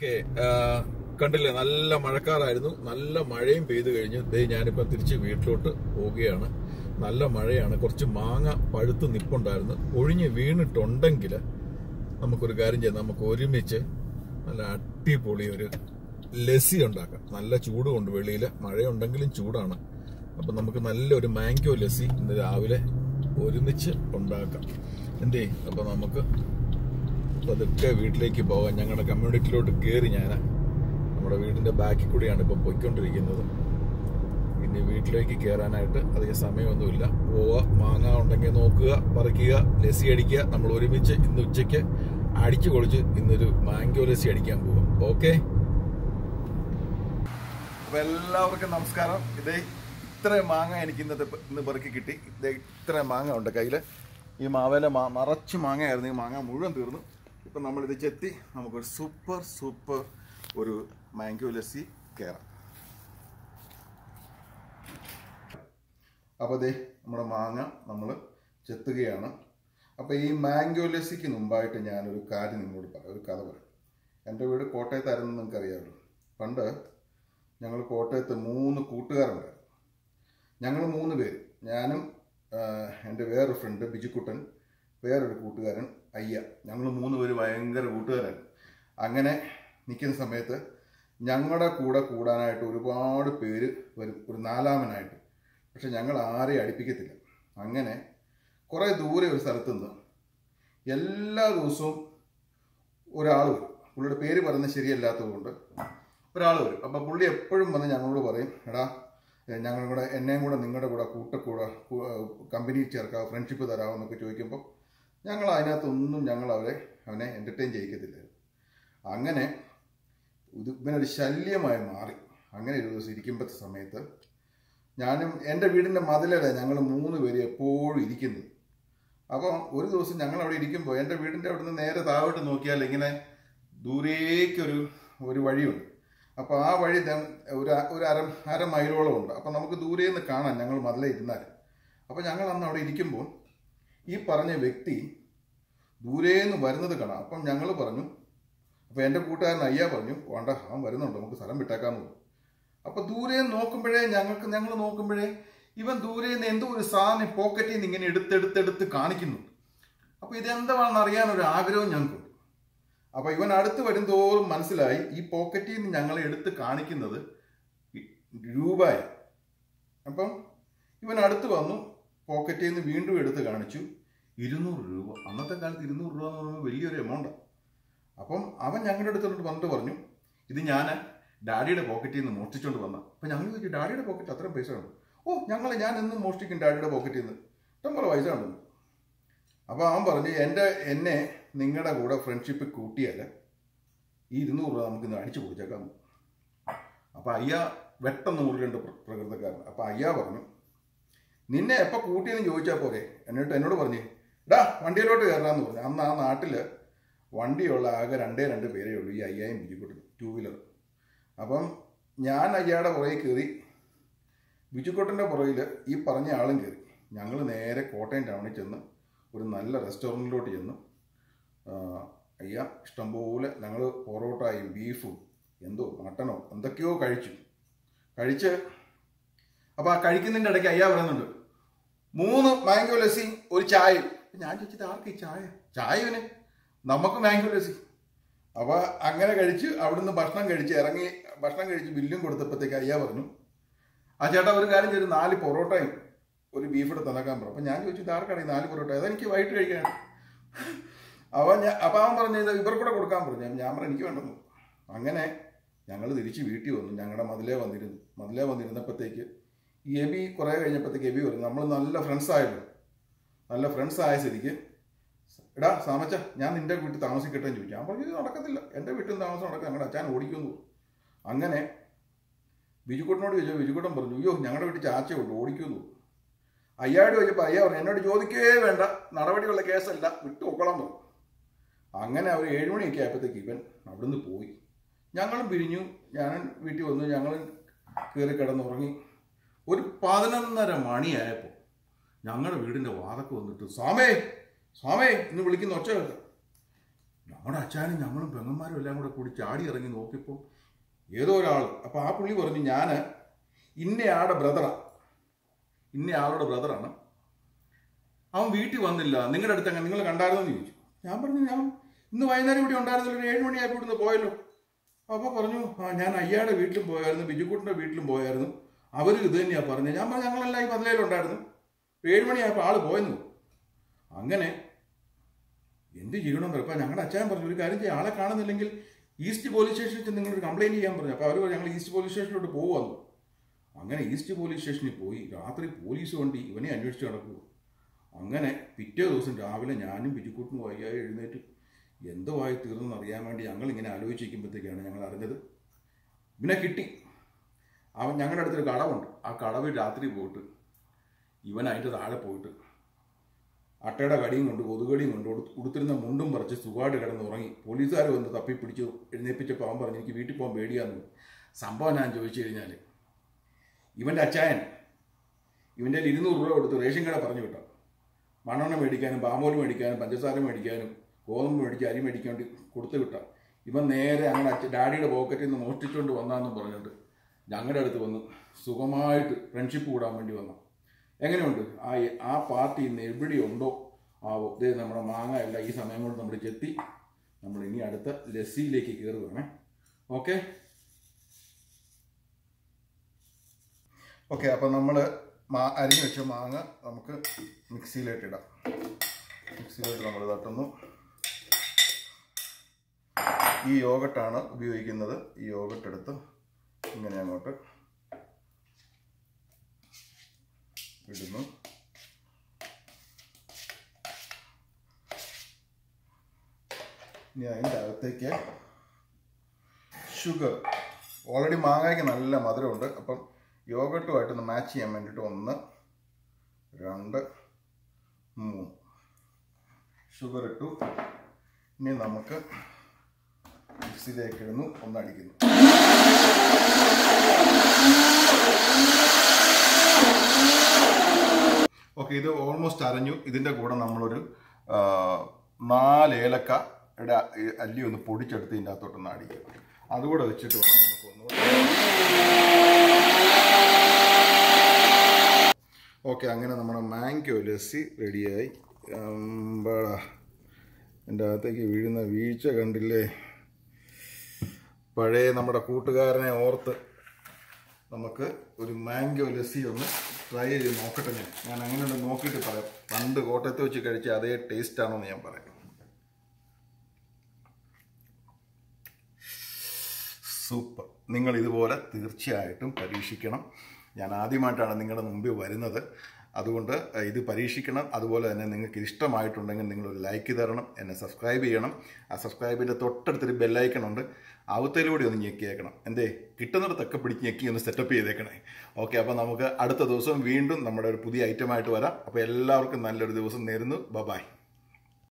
okay കണ്ടില്ലേ നല്ല മഴക്കാറായിരുന്നു നല്ല മഴയും പെയ്തു കഴിഞ്ഞു ദേ ഞാനിപ്പോ തിരിച്ച് വീട്ടിലോട്ട് പോവുകയാണ് നല്ല മഴയാണ് കുറച്ച് മാങ്ങ പഴുത്ത് നിപ്പുണ്ടായിരുന്നു ഒഴിഞ്ഞ് വീണിട്ടുണ്ടെങ്കിൽ നമുക്കൊരു കാര്യം ചെയ്യാം നമുക്ക് ഒരുമിച്ച് നല്ല അടിപൊളി ഒരു ലസ്സി ഉണ്ടാക്കാം നല്ല ചൂടുണ്ട് വെളിയിൽ മഴയുണ്ടെങ്കിലും ചൂടാണ് അപ്പൊ നമുക്ക് നല്ലൊരു മാങ്കോ ലസ്സി ഇന്ന് രാവിലെ ഒരുമിച്ച് ഉണ്ടാക്കാം എന്തേ അപ്പൊ നമുക്ക് പതുക്കെ വീട്ടിലേക്ക് പോകാൻ ഞങ്ങളുടെ കമ്മ്യൂണിറ്റിയിലോട്ട് കയറി ഞാൻ നമ്മുടെ വീടിന്റെ ബാക്കിൽ കൂടിയാണ് ഇപ്പൊ പോയിക്കൊണ്ടിരിക്കുന്നത് ഇനി വീട്ടിലേക്ക് കയറാനായിട്ട് അധികം സമയമൊന്നുമില്ല പോവുക മാങ്ങ ഉണ്ടെങ്കിൽ നോക്കുക പറിക്കുക ലസ്സി അടിക്കുക നമ്മൾ ഒരുമിച്ച് ഇന്ന് ഉച്ചയ്ക്ക് അടിച്ചു പൊളിച്ച് ഇന്നൊരു മാങ്കോ ലസ്സി അടിക്കാൻ പോവാം ഓക്കെ അപ്പൊ എല്ലാവർക്കും നമസ്കാരം ഇതേ ഇത്ര മാങ്ങ എനിക്ക് ഇന്നത്തെ പ- ഇന്ന് പെറുക്കി കിട്ടി ഇതേ ഇത്ര മാങ്ങ ഉണ്ട് കയ്യില് ഈ മാവേല മാ നിറച്ച് മാങ്ങയായിരുന്നു ഈ മാങ്ങ മുഴുവൻ തീർന്നു ഇപ്പൊ നമ്മൾ ഇത് ചെത്തി നമുക്കൊരു സൂപ്പർ സൂപ്പർ ഒരു മാങ്കോ ലസ്സി കയറാം അപ്പോൾ ദേ നമ്മുടെ മാങ്ങ നമ്മൾ ചെത്തുകയാണ് അപ്പോൾ ഈ മാംഗോ ലസ്സിക്ക് മുമ്പായിട്ട് ഞാനൊരു കാര്യം നിങ്ങളോട് പറയാം ഒരു കഥ പറയാം എൻ്റെ വീട് കോട്ടയത്തായിരുന്നു നിങ്ങൾക്ക് അറിയാമല്ലോ പണ്ട് ഞങ്ങൾ കോട്ടയത്ത് മൂന്ന് കൂട്ടുകാരുണ്ടായിരുന്നു ഞങ്ങൾ മൂന്ന് പേര് ഞാനും ആഹ്, എൻ്റെ വേറൊരു ഫ്രണ്ട് ബിജുക്കുട്ടൻ വേറൊരു കൂട്ടുകാരൻ അയ്യ ഞങ്ങൾ മൂന്ന് പേര് ഭയങ്കര കൂട്ടുകാരായിരുന്നു അങ്ങനെ നിൽക്കുന്ന സമയത്ത് ഞങ്ങളുടെ കൂടെ കൂടാനായിട്ട് ഒരുപാട് പേര് വരും ഒരു നാലാമനായിട്ട് പക്ഷെ ഞങ്ങൾ ആരെയും അടുപ്പിക്കത്തില്ല അങ്ങനെ കുറേ ദൂരെ ഒരു സ്ഥലത്ത് നിന്ന് എല്ലാ ദിവസവും ഒരാൾ വരും പുള്ളിയുടെ പേര് പറയുന്നത് ശരിയല്ലാത്തത് കൊണ്ട് ഒരാൾ വരും അപ്പം പുള്ളി എപ്പോഴും വന്ന് ഞങ്ങളോട് പറയും എടാ ഏ, ഞങ്ങളും കൂടെ എന്നെയും കൂടെ നിങ്ങളുടെ കൂടെ കൂട്ടക്കൂടെ കമ്പനി ചേർക്കാം ഫ്രണ്ട്ഷിപ്പ് തരാമെന്നൊക്കെ ചോദിക്കുമ്പോൾ ഞങ്ങൾ അതിനകത്തൊന്നും ഞങ്ങൾ അവരെ അവനെ എൻ്റർടൈൻ ചെയ്യിക്കത്തില്ലായിരുന്നു അങ്ങനെ ഇത് ഇവനൊരു ശല്യമായി മാറി അങ്ങനെ ഒരു ദിവസം ഇരിക്കുമ്പോഴത്തെ സമയത്ത് ഞാനും എൻ്റെ വീടിൻ്റെ മതിലല്ല ഞങ്ങൾ മൂന്ന് പേര് എപ്പോഴും ഇരിക്കുന്നത് അപ്പോൾ ഒരു ദിവസം ഞങ്ങൾ അവിടെ ഇരിക്കുമ്പോൾ എൻ്റെ വീടിൻ്റെ അവിടെ നിന്ന് നേരെ താഴോട്ട് നോക്കിയാൽ ഇങ്ങനെ ദൂരേക്കൊരു ഒരു വഴിയുണ്ട് അപ്പോൾ ആ വഴി ദ- ഒരു അ- ഒരു അര അര മൈലോളം ഉണ്ട് അപ്പോൾ നമുക്ക് ദൂരെ നിന്ന് കാണാം ഞങ്ങൾ മതിലെ ഇരുന്നാൽ അപ്പോൾ ഞങ്ങൾ അന്ന് അവിടെ ഇരിക്കുമ്പോൾ ഈ പറഞ്ഞ വ്യക്തി ദൂരെ നിന്ന് വരുന്നത് കാണാം അപ്പം ഞങ്ങൾ പറഞ്ഞു അപ്പോൾ എൻ്റെ കൂട്ടുകാരൻ അയ്യ പറഞ്ഞു വേണ്ട അവൻ വരുന്നുണ്ട് നമുക്ക് സ്ഥലം വിട്ടേക്കാന്ന് പറഞ്ഞു അപ്പൊ ദൂരെ നിന്ന് നോക്കുമ്പോഴേ ഞങ്ങൾക്ക് ഞങ്ങൾ നോക്കുമ്പോഴേ ഇവൻ ദൂരെ നിന്ന് എന്തോ ഒരു സാധനം പോക്കറ്റിൽ നിന്ന് ഇങ്ങനെ എടുത്തെടുത്തെടുത്ത് കാണിക്കുന്നു അപ്പൊ ഇതെന്താണെന്ന് അറിയാൻ ഒരു ആഗ്രഹം ഞങ്ങൾക്കുണ്ട് അപ്പൊ ഇവൻ അടുത്ത് വരുന്തോറും മനസ്സിലായി ഈ പോക്കറ്റിൽ നിന്ന് ഞങ്ങളെ എടുത്ത് കാണിക്കുന്നത് ഈ രൂപയ അപ്പം ഇവൻ അടുത്ത് വന്നു പോക്കറ്റിൽ നിന്ന് വീണ്ടും എടുത്ത് കാണിച്ചു ഇരുന്നൂറ് രൂപ അന്നത്തെ കാലത്ത് ഇരുന്നൂറ് രൂപ എന്ന് പറയുമ്പോൾ വലിയൊരു എമൗണ്ടാണ് അപ്പം അവൻ ഞങ്ങളുടെ അടുത്തോട്ട് വന്നിട്ട് പറഞ്ഞു ഇത് ഞാൻ ഡാഡിയുടെ പോക്കറ്റിൽ നിന്ന് മോഷ്ടിച്ചുകൊണ്ട് വന്ന അപ്പം ഞങ്ങൾ ചോദിച്ചു ഡാഡിയുടെ പോക്കറ്റ് അത്രയും പൈസ ഉണ്ട് ഓ ഞങ്ങൾ ഞാൻ എന്നും മോഷ്ടിക്കും ഡാഡിയുടെ പോക്കറ്റിൽ നിന്ന് ഇഷ്ടം പോലെ പൈസ ഉണ്ടെന്ന് അപ്പോൾ അവൻ പറഞ്ഞു എൻ്റെ എന്നെ നിങ്ങളുടെ കൂടെ ഫ്രണ്ട്ഷിപ്പ് കൂട്ടിയാൽ ഈ ഇരുന്നൂറ് രൂപ നമുക്ക് ഇന്ന് അടിച്ചു കൊടുത്തേക്കാം അപ്പോൾ അയ്യ വെട്ടെന്ന് മുറിലുണ്ട് പ്രകൃതക്കാരൻ അപ്പോൾ അയ്യ പറഞ്ഞു നിന്നെ എപ്പോൾ കൂട്ടിയെന്ന് ചോദിച്ചാൽ പോരെ എന്നിട്ട് എന്നോട് പറഞ്ഞു ഡാ വണ്ടിയിലോട്ട് കയറാന്ന് പറഞ്ഞു അന്ന് ആ നാട്ടിൽ വണ്ടിയുള്ള ആകെ രണ്ടേ രണ്ട് പേരേ ഉള്ളൂ ഈ അയ്യായിരം ബിജുക്കുട്ടൻ ടൂ വീലർ അപ്പം ഞാൻ അയ്യാടെ പുറകിൽ കയറി ബിജുക്കുട്ടൻ്റെ പുറകിൽ ഈ പറഞ്ഞ ആളും കയറി ഞങ്ങൾ നേരെ കോട്ടയം ടൗണിൽ ചെന്ന് ഒരു നല്ല റെസ്റ്റോറൻറ്റിലോട്ട് ചെന്നു ആ, അയ്യ ഇഷ്ടംപോലെ ഞങ്ങൾ പൊറോട്ടയും ബീഫും എന്തോ മട്ടനോ എന്തൊക്കെയോ കഴിച്ചു കഴിച്ച് അപ്പോൾ ആ കഴിക്കുന്നതിൻ്റെ ഇടയ്ക്ക് അയ്യ പറയുന്നുണ്ട് മൂന്ന് മാംഗോ ലസ്സി ഒരു ചായ ഞാൻ ചോദിച്ചത് ആർക്ക് ഈ ചായ ചായ ഇവന് നമുക്ക് മാംഗോ ലസ്സി അപ്പൊ അങ്ങനെ കഴിച്ച് അവിടുന്ന് ഭക്ഷണം കഴിച്ച് ഇറങ്ങി ഭക്ഷണം കഴിച്ച് ബില്ലും കൊടുത്തപ്പോഴത്തേക്ക് അയ്യ പറഞ്ഞു ആ ചേട്ടാ ഒരു കാര്യം ചെയ്തു നാല് പൊറോട്ടയും ഒരു ബീഫ് എടുത്ത് തന്നേക്കാൻ പറഞ്ഞു അപ്പൊ ഞാൻ ചോദിച്ചു ഇത് ആർക്കാണ് ഈ നാല് പൊറോട്ട അതെനിക്ക് വൈകിട്ട് കഴിക്കാനാണ് അവൻ ഞാൻ അപ്പൊ അവൻ പറഞ്ഞു ഇത് ഇവർക്കൂടെ കൊടുക്കാൻ പറഞ്ഞു ഞാൻ പറഞ്ഞു എനിക്ക് വേണ്ടെന്നു അങ്ങനെ ഞങ്ങൾ തിരിച്ച് വീട്ടിൽ വന്നു ഞങ്ങളുടെ മതിലേ വന്നിരുന്നു മതിലേ വന്നിരുന്നപ്പോഴത്തേക്ക് ഈ എബി കുറേ കഴിഞ്ഞപ്പോഴത്തേക്ക് എബി പറഞ്ഞു നമ്മൾ നല്ല ഫ്രണ്ട്സ് ആയല്ലോ നല്ല ഫ്രണ്ട്സ് ആയ സ്ഥിതിക്ക് എടാ സാമച്ച ഞാൻ നിന്റെ വീട്ടിൽ താമസിക്കട്ടെ എന്ന് ചോദിച്ചു ഞാൻ പറഞ്ഞു ഇത് നടക്കത്തില്ല എൻ്റെ വീട്ടിൽ നിന്ന് താമസം നടക്കുക ഞങ്ങളുടെ അച്ഛൻ ഓടിക്കുന്നു അങ്ങനെ ബിജുക്കുട്ടനോട് ചോദിച്ചു ബിജുക്കുട്ടൻ പറഞ്ഞു അയ്യോ ഞങ്ങളുടെ വീട്ടിൽ ചാച്ച ഉണ്ട് ഓടിക്കുന്നു അയ്യാട് ചോദിച്ചപ്പോൾ അയ്യ പറഞ്ഞു എന്നോട് ചോദിക്കേ വേണ്ട നടപടിയുള്ള കേസല്ല വിട്ടു പൊക്കോളാൻ പറഞ്ഞു അങ്ങനെ അവർ ഏഴുമണിയൊക്കെ ആയപ്പോഴത്തേക്ക് ഇവൻ അവിടുന്ന് പോയി ഞങ്ങളും പിരിഞ്ഞു ഞാൻ വീട്ടിൽ വന്നു ഞങ്ങൾ കയറി കിടന്നുറങ്ങി ഒരു പതിനൊന്നര മണിയായപ്പോൾ ഞങ്ങളുടെ വീടിൻ്റെ വാതൊക്കെ വന്നിട്ട് സ്വാമേ സ്വാമേ ഇന്ന് വിളിക്കുന്ന ഒച്ച കേൾക്കാം നമ്മുടെ അച്ഛനും ഞങ്ങളും പെങ്ങന്മാരും എല്ലാം കൂടെ കൂടി ചാടി ഇറങ്ങി നോക്കിയപ്പോൾ ഏതോ ഒരാൾ അപ്പോൾ ആ പുള്ളി പറഞ്ഞു ഞാൻ ഇന്നയാളുടെ ബ്രദറാ ഇന്നയാളുടെ ബ്രദറാണ് അവൻ വീട്ടിൽ വന്നില്ല നിങ്ങളുടെ അടുത്ത് അങ്ങനെ നിങ്ങൾ കണ്ടായിരുന്നോ എന്ന് ചോദിച്ചു ഞാൻ പറഞ്ഞു ഞാൻ ഇന്ന് വൈകുന്നേരം ഇവിടെ ഉണ്ടായിരുന്നല്ലോ ഒരു ഏഴ് മണിയായപ്പോൾ ഇവിടുന്ന് പോയല്ലോ അപ്പോൾ പറഞ്ഞു ആ ഞാൻ അയ്യാടെ വീട്ടിലും പോയായിരുന്നു ബിജുക്കുട്ടിൻ്റെ വീട്ടിലും പോയായിരുന്നു അവരും ഇത് തന്നെയാണ് പറഞ്ഞത് ഞാൻ പറഞ്ഞു ഞങ്ങളെല്ലാം ഈ പതിലേലുണ്ടായിരുന്നു ഏഴ് മണിയായപ്പോൾ ആള് പോയെന്നു അങ്ങനെ എന്ത് ചെയ്യണമെന്ന് ഇപ്പം ഞങ്ങളുടെ അച്ഛൻ പറഞ്ഞു ഒരു കാര്യം ചെയ്യാം ആളെ കാണുന്നില്ലെങ്കിൽ ഈസ്റ്റ് പോലീസ് സ്റ്റേഷനിൽ ചെന്ന് നിങ്ങളൊരു കംപ്ലയിൻറ്റ് ചെയ്യാൻ പറഞ്ഞു അപ്പോൾ അവർ പറഞ്ഞു ഞങ്ങൾ ഈസ്റ്റ് പോലീസ് സ്റ്റേഷനിലോട്ട് പോകുമെന്നു അങ്ങനെ ഈസ്റ്റ് പോലീസ് സ്റ്റേഷനിൽ പോയി രാത്രി പോലീസ് വണ്ടി ഇവനെ അന്വേഷിച്ച് നടക്കുക അങ്ങനെ പിറ്റേ ദിവസം രാവിലെ ഞാനും ബിജുക്കൂട്ടിനും വയ്യായി എഴുന്നേറ്റ് എന്തുവായി തീർന്നെന്ന് അറിയാൻ വേണ്ടി ഞങ്ങൾ ഇങ്ങനെ ആലോചിച്ചിരിക്കുമ്പോഴത്തേക്കാണ് ഞങ്ങൾ അറിഞ്ഞത് ഇവനെ കിട്ടി അവൻ ഞങ്ങളുടെ അടുത്തൊരു കടവുണ്ട് ആ കടവിൽ രാത്രി പോയിട്ട് ഇവൻ അതിൻ്റെ താഴെ പോയിട്ട് അട്ടയുടെ കടിയും കൊണ്ട് കൊതുകടിയും കൊണ്ട് ഉടുത്ത് ഉടുത്തിരുന്ന മുണ്ടും പറിച്ച് സുഖമായിട്ട് കിടന്ന് ഉറങ്ങി പോലീസുകാർ വന്ന് തപ്പി പിടിച്ചു എഴുന്നേപ്പിച്ചപ്പോൾ അവൻ പറഞ്ഞു എനിക്ക് വീട്ടിൽ പോകാൻ പേടിയാന്ന് സംഭവം ഞാൻ ചോദിച്ചു കഴിഞ്ഞാൽ ഇവൻ്റെ അച്ചായൻ ഇവൻ്റെ കയ്യിൽ ഇരുന്നൂറ് രൂപ കൊടുത്ത് റേഷൻ കട പറഞ്ഞു വിട്ടോ മണ്ണെണ്ണ മേടിക്കാനും പാമോല് മേടിക്കാനും പഞ്ചസാര മേടിക്കാനും ഗോതമ്പ് മേടിച്ച് അരി മേടിക്കാൻ വേണ്ടി കൊടുത്തു വിട്ട ഇവൻ നേരെ അങ്ങനെ അച്ഛൻ ഡാഡിയുടെ പോക്കറ്റിൽ നിന്ന് മോഷ്ടിച്ചുകൊണ്ട് വന്നാന്നും പറഞ്ഞിട്ട് ഞങ്ങളുടെ അടുത്ത് വന്ന് സുഖമായിട്ട് ഫ്രണ്ട്ഷിപ്പ് കൂടാൻ വേണ്ടി വന്നു എങ്ങനെയുണ്ട് ആ ആ പാർട്ടി ഇന്ന് എവിടെയുണ്ടോ ആ ഇതേ നമ്മുടെ മാങ്ങ എല്ലാം ഈ സമയം കൊണ്ട് നമ്മൾ ചെത്തി നമ്മൾ ഇനി അടുത്ത ലസ്സിയിലേക്ക് കയറുകയാണേ ഓക്കെ ഓക്കെ അപ്പം നമ്മൾ മാ അരിഞ്ഞു വെച്ച മാങ്ങ നമുക്ക് മിക്സിയിലേക്ക് ഇടാം മിക്സിയിലോട്ട് നമ്മൾ തട്ടുന്നു ഈ യോഗട്ടാണ് ഉപയോഗിക്കുന്നത് ഈ യോഗട്ട് എടുത്ത് ഇങ്ങനെ അങ്ങോട്ട് ഇടുന്നു ഇനി അതിൻ്റെ അകത്തേക്ക് ഷുഗർ ഓൾറെഡി മാങ്ങയ്ക്ക് നല്ല മധുരമുണ്ട് അപ്പം യോഗട്ടുമായിട്ട് ഒന്ന് മാച്ച് ചെയ്യാൻ വേണ്ടിയിട്ട് ഒന്ന് രണ്ട് മൂന്ന് ഷുഗർ ഇട്ടു ഇനി നമുക്ക് മിക്സിയിലേക്ക് ഇടുന്നു ഒന്നടിക്കുന്നു ഓക്കെ ഇത് ഓൾമോസ്റ്റ് അരഞ്ഞു ഇതിൻ്റെ കൂടെ നമ്മളൊരു ആ, നാല് ഏലക്കയുടെ അല്ലി ഒന്ന് പൊടിച്ചെടുത്ത് ഇതിൻ്റെ അകത്തോട്ടൊന്ന് അടിക്കുക അതുകൂടെ വെച്ചിട്ട് വേണം നമുക്ക് ഒന്നുകൂടെ ഓക്കെ അങ്ങനെ നമ്മുടെ മാങ്കോ ലസ്സി റെഡിയായി അമ്പാടാ എൻ്റെ അകത്തേക്ക് വീഴുന്ന വീഴ്ച കണ്ടില്ലേ പഴയ നമ്മുടെ കൂട്ടുകാരനെ ഓർത്ത് നമുക്ക് ഒരു മാംഗോ ലസ്സി ഒന്ന് ട്രൈ ചെയ്ത് നോക്കട്ടെ ഞാൻ ഞാൻ അങ്ങനെ ഒന്ന് നോക്കിയിട്ട് പറയാം പണ്ട് കോട്ടയത്ത് വെച്ച് കഴിച്ച അതേ ടേസ്റ്റ് ആണോ എന്ന് ഞാൻ പറയാം സൂപ്പർ നിങ്ങൾ ഇതുപോലെ തീർച്ചയായിട്ടും പരീക്ഷിക്കണം ഞാൻ ആദ്യമായിട്ടാണ് നിങ്ങളുടെ മുമ്പിൽ വരുന്നത് അതുകൊണ്ട് അഹ്, ഇത് പരീക്ഷിക്കണം അതുപോലെ തന്നെ നിങ്ങൾക്ക് ഇഷ്ടമായിട്ടുണ്ടെങ്കിൽ നിങ്ങളൊരു ലൈക്ക് തരണം എന്നെ സബ്സ്ക്രൈബ് ചെയ്യണം ആ സബ്സ്ക്രൈബിൻ്റെ തൊട്ടടുത്തൊരു ബെല്ലൈക്കൺ ഉണ്ട് അവത്തിലൂടെ ഒന്ന് ഞെക്കിയേക്കണം എന്തേ കിട്ടുന്നിടത്തൊക്കെ പിടിച്ച് ഞെക്കി ഒന്ന് സെറ്റപ്പ് ചെയ്തേക്കണേ ഓക്കെ അപ്പോൾ നമുക്ക് അടുത്ത ദിവസം വീണ്ടും നമ്മുടെ ഒരു പുതിയ ഐറ്റമായിട്ട് വരാം അപ്പോൾ എല്ലാവർക്കും നല്ലൊരു ദിവസം നേരുന്നു ബ ബായ്